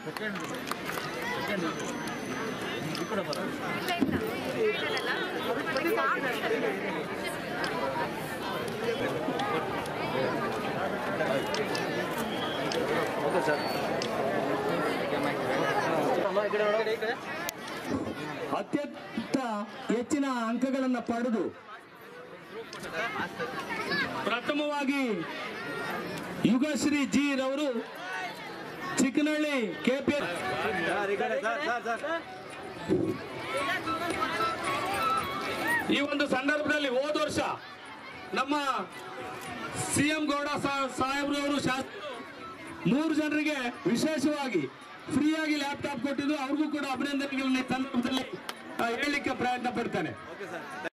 ಅತ್ಯಂತ ಹೆಚ್ಚಿನ ಅಂಕಗಳನ್ನು ಪಡೆದು ಪ್ರಥಮವಾಗಿ ಯುಗಶ್ರೀ ಜಿ ರವರು ಚಿಕ್ಕನಹಳ್ಳಿ ಕೆಪಿ ಈ ಒಂದು ಸಂದರ್ಭದಲ್ಲಿ ಹೋದ ವರ್ಷ ನಮ್ಮ ಸಿಎಂ ಗೌಡ ಸಾ- ಸಾಹೇಬ್ರವರು ಶಾಸಕರು ಮೂರು ಜನರಿಗೆ ವಿಶೇಷವಾಗಿ ಫ್ರೀಯಾಗಿ ಲ್ಯಾಪ್ಟಾಪ್ ಕೊಟ್ಟಿದ್ದು ಅವ್ರಿಗೂ ಕೂಡ ಅಭಿನಂದನೆಗಳನ್ನ ಈ ಸಂದರ್ಭದಲ್ಲಿ ಆ, ಹೇಳಲಿಕ್ಕೆ ಪ್ರಯತ್ನ ಪಡ್ತಾನೆ